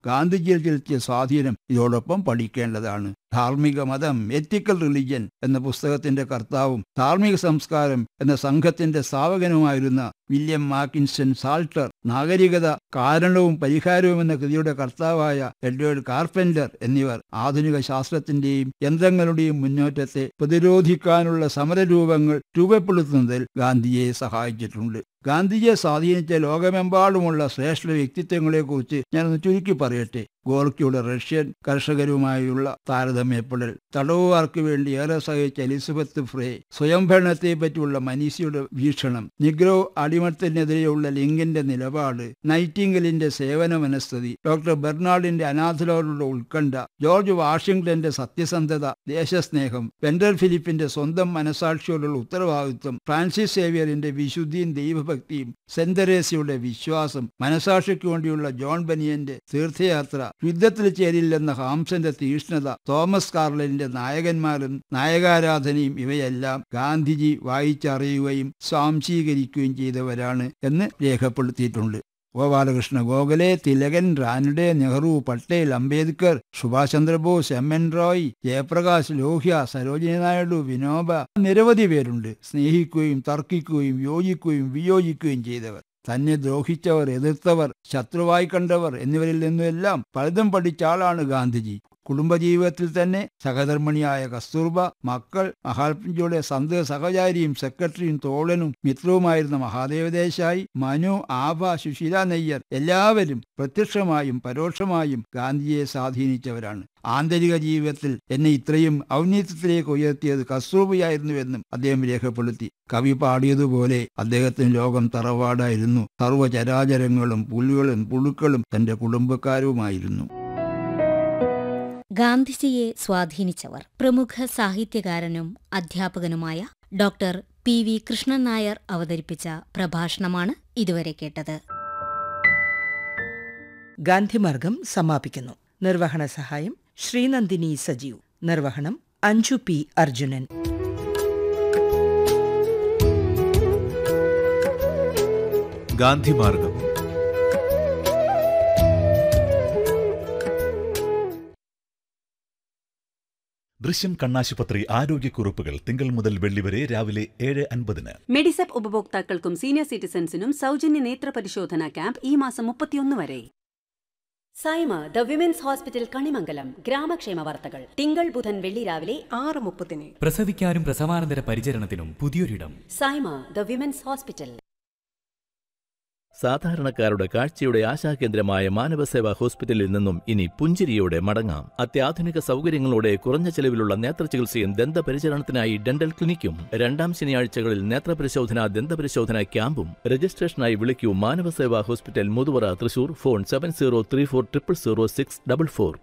ഗാന്ധിജിയിൽ ചെലുത്തിയ സ്വാധീനം ഇതോടൊപ്പം പഠിക്കേണ്ടതാണ് ധാർമ്മിക മതം എത്തിക്കൽ റിലിജൻ എന്ന പുസ്തകത്തിന്റെ കർത്താവും ധാർമ്മിക സംസ്കാരം എന്ന സംഘത്തിന്റെ സ്ഥാപകനുമായിരുന്ന വില്യം മാക്കിൻസൺ സാൾട്ടർ നാഗരികത കാരണവും പരിഹാരവും എന്ന കൃതിയുടെ കർത്താവായ എഡ്വേർഡ് കാർപ്പൻറ്റർ എന്നിവർ ആധുനിക ശാസ്ത്രത്തിന്റെയും യന്ത്രങ്ങളുടെയും മുന്നേറ്റത്തെ പ്രതിരോധിക്കാനുള്ള സമരരൂപങ്ങൾ രൂപപ്പെടുത്തുന്നതിൽ ഗാന്ധിജിയെ സഹായിച്ചിട്ടുണ്ട് ഗാന്ധിജിയെ സ്വാധീനിച്ച ലോകമെമ്പാടുമുള്ള ശ്രേഷ്ഠ വ്യക്തിത്വങ്ങളെക്കുറിച്ച് ഞാനൊന്ന് ചുരുക്കി പറയട്ടെ ഗോർക്കിയുടെ റഷ്യൻ കർഷകരുമായുള്ള താരതമ്യപ്പെടൽ തടവുകാർക്ക് വേണ്ടി ഏറെ സഹിച്ച എലിസബത്ത് ഫ്രേ സ്വയംഭരണത്തെ പറ്റിയുള്ള മനീഷിയുടെ വീക്ഷണം നിഗ്രോ അടിമത്തത്തിനെതിരെയുള്ള ലിങ്കിന്റെ നിലപാട് നൈറ്റിംഗലിന്റെ സേവന മനസ്ഥിതി ഡോക്ടർ ബെർണാഡിന്റെ അനാഥരോടുള്ള ഉത്കണ്ഠ ജോർജ് വാഷിംഗ്ടന്റെ സത്യസന്ധത ദേശസ്നേഹം വെൻഡർ ഫിലിപ്പിന്റെ സ്വന്തം മനസാക്ഷിയോടുള്ള ഉത്തരവാദിത്വം ഫ്രാൻസിസ് സേവിയറിന്റെ വിശുദ്ധിയും ദൈവഭക്തിയും സെന്റ് തെരേസയുടെ വിശ്വാസം മനസാക്ഷിക്ക് വേണ്ടിയുള്ള ജോൺ ബനിയന്റെ തീർത്ഥയാത്ര യുദ്ധത്തിൽ ചേരില്ലെന്ന ഹാംസന്റെ തീഷ്ണത തോമസ് കാർലന്റെ നായകന്മാരും നായകാരാധനയും ഇവയെല്ലാം ഗാന്ധിജി വായിച്ചറിയുകയും സ്വാംശീകരിക്കുകയും ചെയ്തവരാണ് എന്ന് രേഖപ്പെടുത്തിയിട്ടുണ്ട് ഗോപാലകൃഷ്ണ ഗോഖലെ തിലകൻ റാനഡെ നെഹ്റു പട്ടേൽ അംബേദ്കർ സുഭാഷ് ചന്ദ്രബോസ് എം എൻ റോയ് ജയപ്രകാശ് ലോഹ്യ സരോജിനി നായിഡു വിനോബ നിരവധി പേരുണ്ട് സ്നേഹിക്കുകയും തർക്കിക്കുകയും യോജിക്കുകയും വിയോജിക്കുകയും ചെയ്തവർ തന്നെ ദ്രോഹിച്ചവർ എതിർത്തവർ ശത്രുവായി കണ്ടവർ എന്നിവരിൽ നിന്നെല്ലാം പലതും പഠിച്ച ആളാണ് ഗാന്ധിജി കുടുംബജീവിതത്തിൽ തന്നെ സഹധർമ്മിണിയായ കസ്തൂർബ മക്കൾ മഹാത്മജിയുടെ സന്ത സഹചാരിയും സെക്രട്ടറിയും തോളനും മിത്രവുമായിരുന്ന മഹാദേവദേശായി മനു ആഭ സുശീല നെയ്യർ എല്ലാവരും പ്രത്യക്ഷമായും പരോക്ഷമായും ഗാന്ധിജിയെ സ്വാധീനിച്ചവരാണ് ആന്തരിക ജീവിതത്തിൽ എന്നെ ഇത്രയും ഔന്നത്യത്തിലേക്ക് ഉയർത്തിയത് കസ്തൂർബയായിരുന്നുവെന്നും അദ്ദേഹം രേഖപ്പെടുത്തി കവി പാടിയതുപോലെ അദ്ദേഹത്തിന് ലോകം തറവാടായിരുന്നു സർവ്വചരാചരങ്ങളും പുലുകളും പുഴുക്കളും തന്റെ കുടുംബക്കാരുമായിരുന്നു ഗാന്ധിജിയെ സ്വാധീനിച്ചവർ പ്രമുഖ സാഹിത്യകാരനും അധ്യാപകനുമായ doctor P V Krishnan Nair അവതരിപ്പിച്ച പ്രഭാഷണമാണ് ഇതുവരെ കേട്ടത് ഗാന്ധിമാർഗം സമാപിക്കുന്നു നിർവഹണ സഹായം ശ്രീനന്ദിനി സജീവ് നിർവഹണം അഞ്ജു പി അർജുനൻ ഗാന്ധിമാർഗം ദൃശ്യം കണ്ണാശുപത്രി ആരോഗ്യക്കുറിപ്പുകൾ തിങ്കൾ മുതൽ വെള്ളി വരെ രാവിലെ ഏഴ് അൻപതിന് മെഡിസെപ്പ് ഉപഭോക്താക്കൾക്കും സീനിയർ സിറ്റിസൺസിനും സൗജന്യ നേത്ര പരിശോധന ക്യാമ്പ് ഈ മാസം മുപ്പത്തിയൊന്ന് വരെ Saima the women's hospital Kanimangalam ഗ്രാമക്ഷേമ വാർത്തകൾ തിങ്കൾ ബുധൻ വെള്ളി രാവിലെ ആറ് മുപ്പതിന് പ്രസവിക്കാനും പ്രസവാനന്തര പരിചരണത്തിനും പുതിയൊരിടം സൈമ ദ വിമൻസ് ഹോസ്പിറ്റൽ സാധാരണക്കാരുടെ കാഴ്ചയുടെ ആശാകേന്ദ്രമായ മാനവസേവാ ഹോസ്പിറ്റലിൽ നിന്നും ഇനി പുഞ്ചിരിയോടെ മടങ്ങാം അത്യാധുനിക സൗകര്യങ്ങളോടെ കുറഞ്ഞ ചെലവിലുള്ള നേത്രചികിത്സയും ദന്തപരിചരണത്തിനായി ഡെന്റൽ ക്ലിനിക്കും രണ്ടാം ശനിയാഴ്ചകളിൽ നേത്രപരിശോധന ദന്തപരിശോധന ക്യാമ്പും രജിസ്ട്രേഷനായി വിളിക്കൂ Manavaseva hospital Muthuvara Thrissur phone seven zero three four triple zero six double four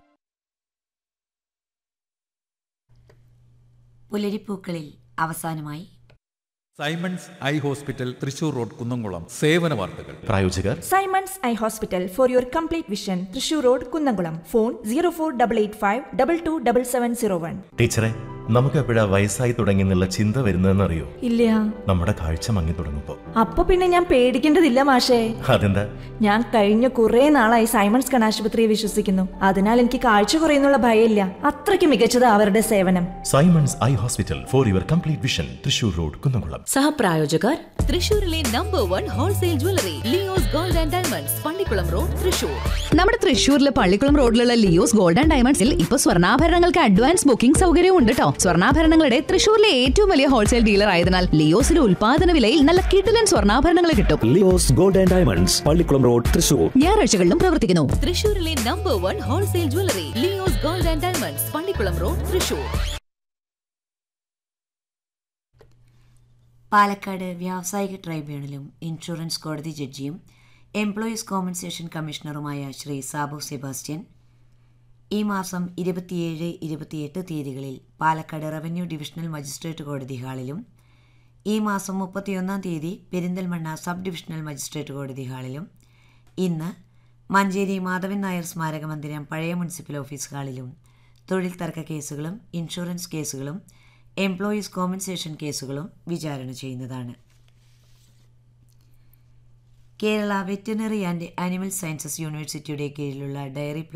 പുലരിപ്പൂക്കളിൽ അവസാനമായി Simon's eye hospital Thrissur road Kunnamkulam സേവന വാർത്തകൾ പ്രായോജകർ Simon's eye hospital for your complete vision Thrissur road Kunnamkulam phone zero four double eight five double two double seven zero one ടീച്ചറെ നമുക്ക് എപ്പോഴാ വയസ്സായി തുടങ്ങി എന്നുള്ള ചിന്ത വരുന്നതെന്നറിയോ ഇല്ല നമ്മുടെ കാഴ്ച മങ്ങി തുടങ്ങുമ്പോ അപ്പൊ പിന്നെ ഞാൻ പേടിക്കേണ്ടതില്ല മാഷേ അതെന്താ ഞാൻ കഴിഞ്ഞ കുറെ നാളായി സൈമൺസ് കണാശുപത്രിയെ വിശ്വസിക്കുന്നു അതിനാൽ എനിക്ക് കാഴ്ച കുറയുന്നുള്ള ഭയമില്ല അത്രയ്ക്ക് മികച്ചത് അവരുടെ സേവനം Simon's eye hospital for your complete vision Thrissur road Kunnamkulam സഹപ്രായോജകർ തൃശൂരിലെ number one wholesale jewellery Leo's gold and diamonds Pallikulam road Thrissur നമ്മുടെ തൃശൂരിലെ പള്ളിക്കുളം റോഡിലുള്ള ലിയോസ് ഗോൾഡ് ആൻഡ് ഡയമണ്ട്സിൽ ഇപ്പൊ സ്വർണ്ണാഭരണങ്ങൾക്ക് അഡ്വാൻസ് ബുക്കിംഗ് സൗകര്യവും ഉണ്ട് കേട്ടോ സ്വർണ്ണാഭരണങ്ങളുടെ തൃശൂരിലെ ഏറ്റവും വലിയ ഹോൾസെയിൽ ഡീലർ ആയതിനാൽ ലിയോസിലെ ഉൽപാദന വിലയിൽ നല്ല കിടിലൻ സ്വർണ്ണാഭരണങ്ങൾ കിട്ടും Leo's gold and diamonds Pallikulam road Thrissur ഞായറാഴ്ചകളിലും പ്രവർത്തിക്കുന്നു തൃശൂരിലെ number one wholesale jewellery Leo's gold and diamonds Pallikulam road Thrissur Palakkad വ്യാവസായിക ട്രൈബ്യൂണലും ഇൻഷുറൻസ് കോടതി ജഡ്ജിയും എംപ്ലോയീസ് കോമ്പൻസേഷൻ കമ്മീഷണറുമായ ശ്രീ സാബു സെബാസ്റ്റ്യൻ ഈ മാസം ഇരുപത്തിയേഴ് ഇരുപത്തിയെട്ട് തീയതികളിൽ പാലക്കാട് റവന്യൂ ഡിവിഷണൽ മജിസ്ട്രേറ്റ് കോടതി ഹാളിലും ഈ മാസം മുപ്പത്തിയൊന്നാം തീയതി പെരിന്തൽമണ്ണ സബ് ഡിവിഷണൽ മജിസ്ട്രേറ്റ് കോടതി ഹാളിലും ഇന്ന് മഞ്ചേരി മാധവൻ നായർ സ്മാരക മന്ദിരം പഴയ മുനിസിപ്പൽ ഓഫീസ് ഹാളിലും തൊഴിൽ തർക്ക കേസുകളും ഇൻഷുറൻസ് കേസുകളും എംപ്ലോയീസ് കോമ്പൻസേഷൻ കേസുകളും വിചാരണ ചെയ്യുന്നതാണ് Kerala veterinary and animal sciences യൂണിവേഴ്സിറ്റിയുടെ കീഴിലുള്ള ഡയറി